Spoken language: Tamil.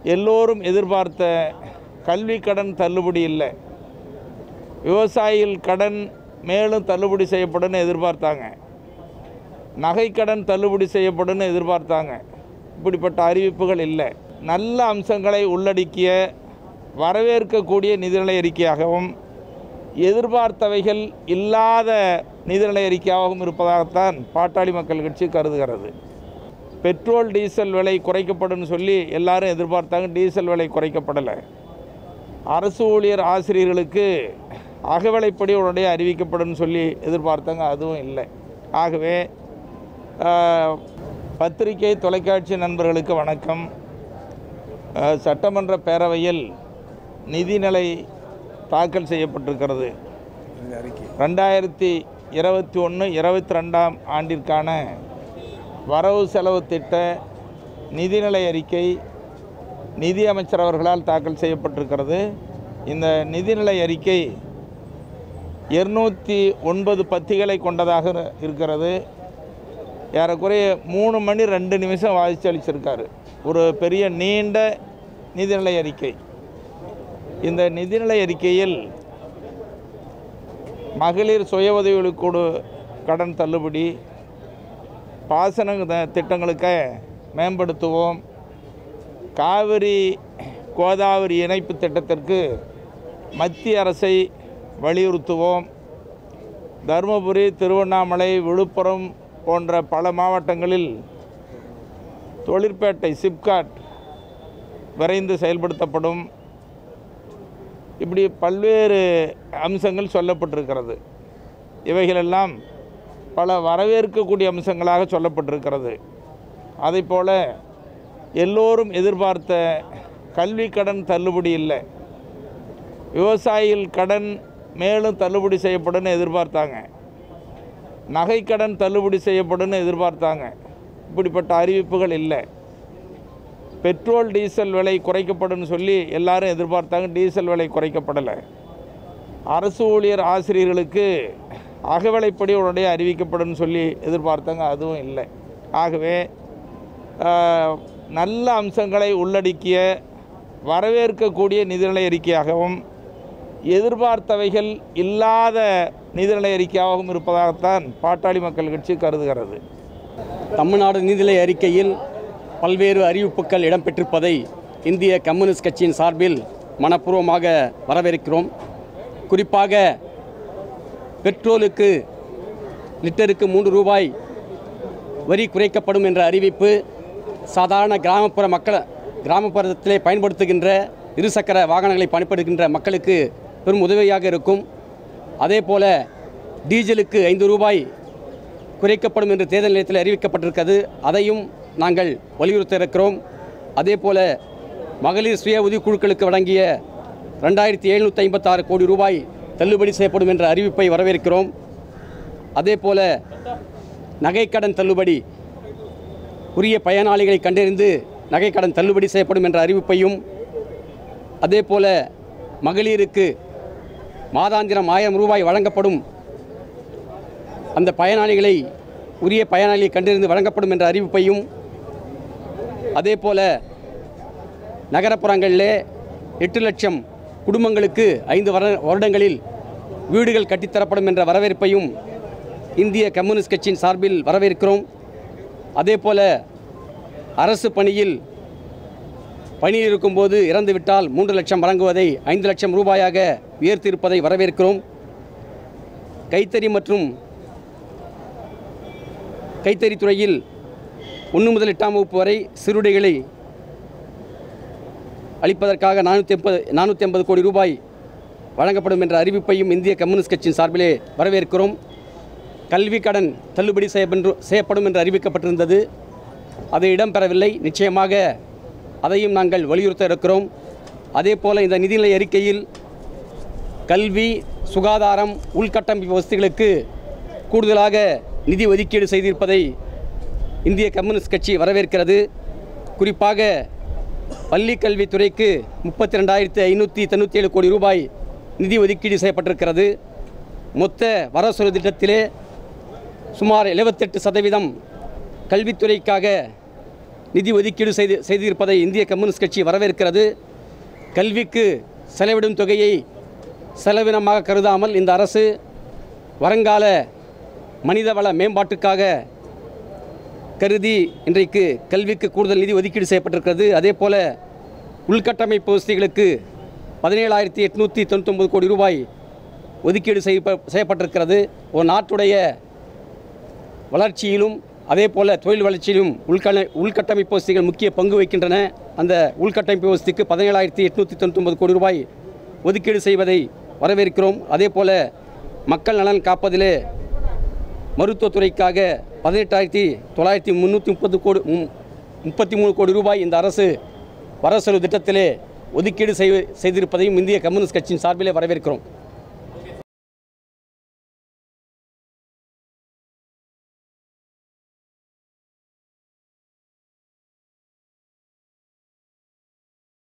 எல்லோரும் எதிர்பார்த்த கல்வி கடன் தள்ளுபடி இல்லை விவசாயிகள் கடன் மேலும் தள்ளுபடி செய்யப்படும்னு எதிர்பார்த்தாங்க நகைக்கடன் தள்ளுபடி செய்யப்படும்னு எதிர்பார்த்தாங்க இப்படிப்பட்ட அறிவிப்புகள் இல்லை நல்ல அம்சங்களை உள்ளடக்கிய வரவேற்கக்கூடிய நிதிநிலை அறிக்கையாகவும் எதிர்பார்த்தவைகள் இல்லாத நிதிநிலை அறிக்கையாகவும் இருப்பதாகத்தான் பாட்டாளி மக்கள் கட்சி கருதுகிறது பெட்ரோல் டீசல் விலை குறைக்கப்படும் சொல்லி எல்லாரும் எதிர்பார்த்தாங்க டீசல் விலை குறைக்கப்படலை அரசு ஊழியர் ஆசிரியர்களுக்கு அகவிலைப்படி உடனே அறிவிக்கப்படும் சொல்லி எதிர்பார்த்தாங்க அதுவும் இல்லை ஆகவே ஆஹ், பத்திரிகை தொலைக்காட்சி நண்பர்களுக்கு வணக்கம் ஆஹ், சட்டமன்ற பேரவையில் நிதிநிலை தாக்கல் செய்யப்பட்டிருக்கிறது ரெண்டாயிரத்தி இருபத்தி ஒன்று இருபத்தி ரெண்டாம் ஆண்டிற்கான வரவு செலவு திட்ட நிதிநிலை அறிக்கை நிதி அமைச்சர் அவர்களால் தாக்கல் செய்யப்பட்டிருக்கிறது இந்த நிதிநிலை அறிக்கை இருநூற்றி ஒன்பது பத்திகளை கொண்டதாக இரு- இருக்கிறது ஏறக்குறைய மூணு மணி ரெண்டு நிமிஷம் வாசித்து அளிச்சிருக்காரு ஒரு பெரிய நீண்ட நிதிநிலை அறிக்கை இந்த நிதிநிலை அறிக்கையில் மகளிர் சுய உதவிக்குழு கடன் தள்ளுபடி பாசன த- திட்டங்களுக்கு மேம்படுத்துவோம் காவிரி கோதாவரி இணைப்பு திட்டத்திற்கு மத்திய அரசை வலியுறுத்துவோம் தருமபுரி திருவண்ணாமலை விழுப்புரம் போன்ற பல மாவட்டங்களில் தொழிற்பேட்டை சிப்காட் விரைந்து செயல்படுத்தப்படும் இப்படி பல்வேறு அம்சங்கள் சொல்லப்பட்டிருக்கிறது இவைகளெல்லாம் பல வரவேற்கக்கூடிய அம்சங்களாக சொல்லப்பட்டிருக்கிறது அதைப்போல எல்லோரும் எதிர்பார்த்த கல்வி கடன் தள்ளுபடி இல்லை விவசாயிகள் கடன் மேலும் தள்ளுபடி செய்யப்படும்னு எதிர்பார்த்தாங்க நகைக்கடன் தள்ளுபடி செய்யப்படும்னு எதிர்பார்த்தாங்க இப்படிப்பட்ட அறிவிப்புகள் இல்லை பெட்ரோல் டீசல் விலை குறைக்கப்படும் சொல்லி எல்லாரும் எதிர்பார்த்தாங்க டீசல் விலை குறைக்கப்படலை அரசு ஊழியர் ஆசிரியர்களுக்கு அகவிலைப்படி உடனே அறிவிக்கப்படும் சொல்லி எதிர்பார்த்தாங்க அதுவும் இல்லை ஆகவே ஆஹ், நல்ல அம்சங்களை உள்ளடக்கிய வரவேற்கக்கூடிய நிதிநிலை அறிக்கையாகவும் எதிர்பார்த்தவைகள் இல்லாத நிதிநிலை அறிக்கையாகவும் இருப்பதாகத்தான் பாட்டாளி மக்கள் கட்சி கருதுகிறது தமிழ்நாடு நிதிநிலை அறிக்கையில் பல்வேறு அறிவிப்புகள் இடம்பெற்றிருப்பதை இந்திய கம்யூனிஸ்ட் கட்சியின் சார்பில் மனப்பூர்வமாக வரவேற்கிறோம் குறிப்பாக பெட்ரோலுக்கு லிட்டருக்கு மூன்று ரூபாய் வரி குறைக்கப்படும் என்ற அறிவிப்பு சாதாரண கிராமப்புற மக்கள் கிராமப்புறத்திலே பயன்படுத்துகின்ற இருசக்கர வாகனங்களை பயன்படுத்துகின்ற மக்களுக்கு பெரும் உதவியாக இருக்கும் அதே போல டீசலுக்கு ஐந்து ரூபாய் குறைக்கப்படும் என்று தேர்தல் நிலையத்தில் அறிவிக்கப்பட்டிருக்கிறது அதையும் நாங்கள் வலியுறுத்த இருக்கிறோம் அதே போல மகளிர் சுய உதவிக்குழுக்களுக்கு வழங்கிய ரெண்டாயிரத்தி எழுநூற்றி ஐம்பத்தாறு கோடி ரூபாய் தள்ளுபடி செய்யப்படும் என்ற அறிவிப்பை வரவேற்கிறோம் அதே போல நகைக்கடன் தள்ளுபடி உரிய பயனாளிகளை கண்டறிந்து நகைக்கடன் தள்ளுபடி செய்யப்படும் என்ற அறிவிப்பையும் அதே போல மகளிருக்கு மாதாந்திரம் ஆயிரம் ரூபாய் வழங்கப்படும் அந்த பயனாளிகளை உரிய பயனாளியை கண்டறிந்து வழங்கப்படும் என்ற அறிவிப்பையும் அதே போல நகரப்புறங்களிலே எட்டு லட்சம் குடும்பங்களுக்கு ஐந்து வர வருடங்களில் வீடுகள் கட்டித்தரப்படும் என்ற வரவேற்பையும் இந்திய கம்யூனிஸ்ட் கட்சியின் சார்பில் வரவேற்கிறோம் அதே போல அரசு பணியில் பணியில் இருக்கும்போது இறந்துவிட்டால் மூன்று லட்சம் வழங்குவதை ஐந்து லட்சம் ரூபாயாக உயர்த்தியிருப்பதை வரவேற்கிறோம் கைத்தறி மற்றும் கைத்தறி துறையில் ஒன்று முதல் எட்டாம் வகுப்பு வரை சிறுடைகளை அளிப்பதற்காக நானூற்றி எண்பது நானூற்றி ஐம்பது கோடி ரூபாய் வழங்கப்படும் என்ற அறிவிப்பையும் இந்திய கம்யூனிஸ்ட் கட்சியின் சார்பிலே வரவேற்கிறோம் கல்வி கடன் தள்ளுபடி செய்யப்பென்று செய்யப்படும் என்று அறிவிக்கப்பட்டிருந்தது அது இடம்பெறவில்லை நிச்சயமாக அதையும் நாங்கள் வலியுறுத்த இருக்கிறோம் அதே போல இந்த நிதிநிலை அறிக்கையில் கல்வி சுகாதாரம் உள்கட்டமைப்பு வசதிகளுக்கு கூடுதலாக நிதி ஒதுக்கீடு செய்திருப்பதை இந்திய கம்யூனிஸ்ட் கட்சி வரவேற்கிறது குறிப்பாக பள்ளி கல்வித்துறைக்கு முப்பத்தி ரெண்டாயிரத்தி ஐநூற்றி தொண்ணூற்றி ஏழு கோடி ரூபாய் நிதி ஒதுக்கீடு செய்யப்பட்டிருக்கிறது மொத்த வரவு திட்டத்திலே சுமார் 78% சதவீதம் கல்வித்துறைக்காக நிதி ஒதுக்கீடு செய்து செய்திருப்பதை இந்திய கம்யூனிஸ்ட் கட்சி வரவேற்கிறது கல்விக்கு செலவிடும் தொகையை செலவினமாக கருதாமல் இந்த அரசு வருங்கால மனிதவள மேம்பாட்டுக்காக கருதி இன்றைக்கு கல்விக்கு கூடுதல் நிதி ஒதுக்கீடு செய்யப்பட்டிருக்கிறது அதே போல உள்கட்டமைப்பு வசதிகளுக்கு பதினேழாயிரத்தி எட்நூற்றி தொண்ணூத்தொம்பது கோடி ரூபாய் ஒதுக்கீடு செய்ய செய்யப்பட்டிருக்கிறது ஒரு நாட்டுடைய வளர்ச்சியிலும் அதே போல தொழில் வளர்ச்சியிலும் உள்கண உள்கட்டமைப்பு வசதிகள் முக்கிய பங்கு வகிக்கின்றன அந்த உள்கட்டமைப்பு வசதிக்கு பதினேழாயிரத்தி எட்நூற்றி தொண்ணூத்தொம்பது கோடி ரூபாய் ஒதுக்கீடு செய்வதை வரவேற்கிறோம் அதே போல மக்கள் நலன் காப்பதிலே மருத்துவத்துறைக்காக பதினெட்டாயிரத்தி தொள்ளாயிரத்தி முந்நூற்றி முப்பது கோடி மு- முப்பத்தி மூணு கோடி ரூபாய் இந்த அரசு வரவு செலவு திட்டத்திலே ஒதுக்கீடு செய் செய்திருப்பதையும் இந்திய கம்யூனிஸ்ட் கட்சியின் சார்பிலே வரவேற்கிறோம்